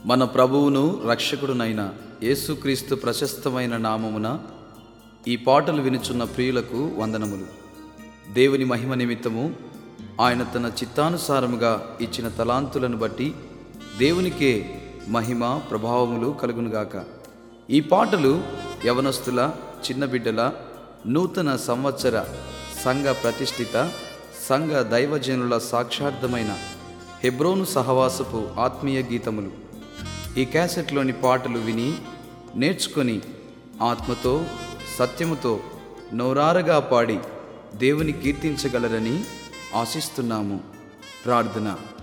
మన ప్రభువును రక్షకుడునైన యేసుక్రీస్తు ప్రశస్తమైన నామమున ఈ పాటలు వినుచున్న ప్రియులకు వందనములు దేవుని మహిమ నిమిత్తము ఆయన తన చిత్తానుసారముగా ఇచ్చిన తలాంతులను బట్టి దేవునికే మహిమ ప్రభావములు కలుగునుగాక ఈ పాటలు యవనస్తుల చిన్న బిడ్డల నూతన సంవత్సర సంఘ ప్రతిష్ఠిత సంఘ దైవజనుల సాక్షార్థమైన హెబ్రోను సహవాసపు ఆత్మీయ గీతములు ఈ క్యాసెట్లోని పాటలు విని నేర్చుకొని ఆత్మతో సత్యముతో నోరారగా పాడి దేవుని కీర్తించగలరని ఆశిస్తున్నాము ప్రార్థన